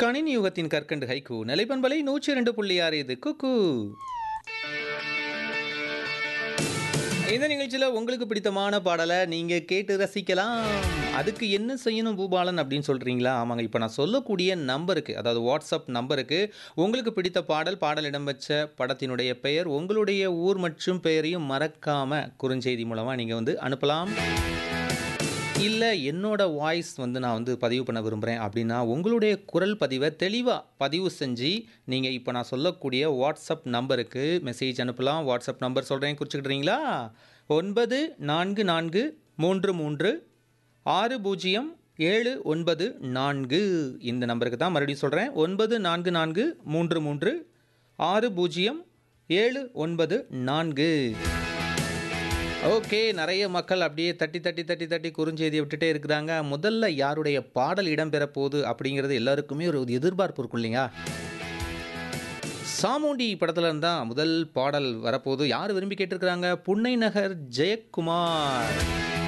கணினி யுகத்தின் கற்கண்டு ஹைக்கு நிலைப்பண்பலை நூற்றி இரண்டு புள்ளி ஆறு இது குக்கு இந்த நிகழ்ச்சியில் உங்களுக்கு பிடித்தமான பாடலை நீங்கள் கேட்டு ரசிக்கலாம் அதுக்கு என்ன செய்யணும் பூபாலன் அப்படின்னு சொல்கிறீங்களா ஆமாங்க இப்போ நான் சொல்லக்கூடிய நம்பருக்கு அதாவது வாட்ஸ்அப் நம்பருக்கு உங்களுக்கு பிடித்த பாடல் பாடல் இடம்பெற்ற படத்தினுடைய பெயர் உங்களுடைய ஊர் மற்றும் பெயரையும் மறக்காமல் குறுஞ்செய்தி மூலமாக நீங்கள் வந்து அனுப்பலாம் இல்லை என்னோட வாய்ஸ் வந்து நான் வந்து பதிவு பண்ண விரும்புகிறேன் அப்படின்னா உங்களுடைய குரல் பதிவை தெளிவாக பதிவு செஞ்சு நீங்கள் இப்போ நான் சொல்லக்கூடிய வாட்ஸ்அப் நம்பருக்கு மெசேஜ் அனுப்பலாம் வாட்ஸ்அப் நம்பர் சொல்கிறேன் குறிச்சிக்கிட்றீங்களா ஒன்பது நான்கு நான்கு மூன்று மூன்று ஆறு பூஜ்ஜியம் ஏழு ஒன்பது நான்கு இந்த நம்பருக்கு தான் மறுபடியும் சொல்கிறேன் ஒன்பது நான்கு நான்கு மூன்று மூன்று ஆறு பூஜ்ஜியம் ஏழு ஒன்பது நான்கு ஓகே நிறைய மக்கள் அப்படியே தட்டி தட்டி தட்டி தட்டி குறுஞ்செய்தியை விட்டுட்டே இருக்கிறாங்க முதல்ல யாருடைய பாடல் இடம்பெற போகுது அப்படிங்கிறது எல்லாருக்குமே ஒரு எதிர்பார்ப்பு இருக்கும் இல்லையா சாமுண்டி படத்துல இருந்தால் முதல் பாடல் வரப்போகுது யார் விரும்பி கேட்டிருக்கிறாங்க புன்னை நகர் ஜெயக்குமார்